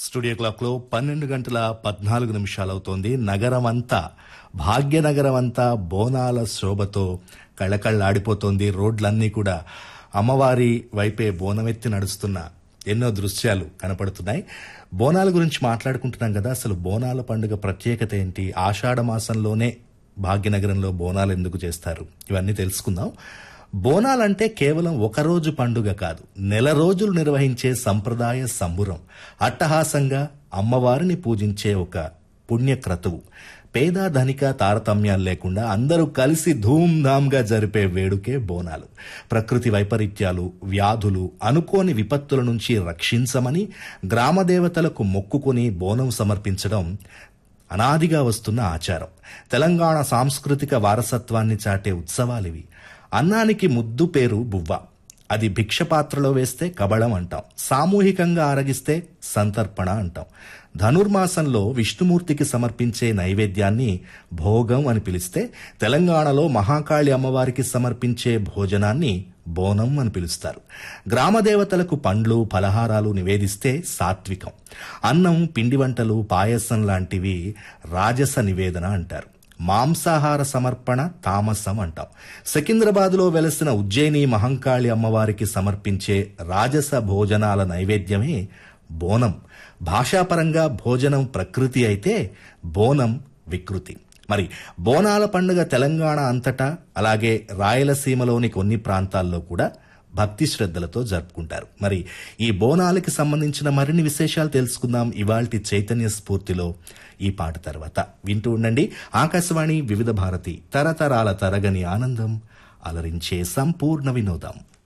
studio క్లాక్లో పన్నెండు గంటల పద్నాలుగు నిమిషాలవుతోంది నగరం అంతా భాగ్యనగరం అంతా బోనాల శోభతో కళ్ళకళ్ళాడిపోతోంది రోడ్లన్నీ కూడా అమ్మవారి వైపే బోనమెత్తి నడుస్తున్న ఎన్నో దృశ్యాలు కనపడుతున్నాయి బోనాల గురించి మాట్లాడుకుంటున్నాం కదా అసలు బోనాల పండుగ ప్రత్యేకత ఏంటి ఆషాఢ మాసంలోనే భాగ్యనగరంలో బోనాలు ఎందుకు చేస్తారు ఇవన్నీ తెలుసుకుందాం బోనాలంటే కేవలం ఒక రోజు పండుగ కాదు నెల రోజులు నిర్వహించే సంప్రదాయ సంబురం అట్టహాసంగా అమ్మవారిని పూజించే ఒక పుణ్యక్రతువు పేద ధనిక తారతమ్యాలు లేకుండా అందరూ కలిసి ధూమ్ధామ్గా జరిపే వేడుకే బోనాలు ప్రకృతి వైపరీత్యాలు వ్యాధులు అనుకోని విపత్తుల నుంచి రక్షించమని గ్రామదేవతలకు మొక్కుకొని బోనం సమర్పించడం అనాదిగా వస్తున్న ఆచారం తెలంగాణ సాంస్కృతిక వారసత్వాన్ని చాటే ఉత్సవాలివి అన్నానికి ముద్దు పేరు బువ్వ అది భిక్ష పాత్రలో వేస్తే కబళం అంటాం సామూహికంగా ఆరగిస్తే సంతర్పణ అంటాం ధనుర్మాసంలో విష్ణుమూర్తికి సమర్పించే నైవేద్యాన్ని భోగం అని పిలిస్తే తెలంగాణలో మహాకాళి అమ్మవారికి సమర్పించే భోజనాన్ని బోనం అని పిలుస్తారు గ్రామదేవతలకు పండ్లు ఫలహారాలు నివేదిస్తే సాత్వికం అన్నం పిండి వంటలు పాయసం లాంటివి రాజస నివేదన అంటారు మాంసాహార సమర్పణ తామసం అంటాం సికింద్రాబాద్లో వెలసిన ఉజ్జయిని మహంకాళి అమ్మవారికి సమర్పించే రాజస భోజనాల నైవేద్యమే బోనం భాషాపరంగా భోజనం ప్రకృతి అయితే బోనం వికృతి మరి బోనాల పండుగ తెలంగాణ అంతటా అలాగే రాయలసీమలోని కొన్ని ప్రాంతాల్లో కూడా భక్తి శ్రద్ధలతో జరుపుకుంటారు మరి ఈ బోనాలకి సంబంధించిన మరిన్ని విశేషాలు తెలుసుకుందాం ఇవాల్టి చైతన్య స్ఫూర్తిలో ఈ పాట తర్వాత వింటూ ఉండండి ఆకాశవాణి వివిధ భారతి తరతరాల తరగని ఆనందం అలరించే సంపూర్ణ వినోదం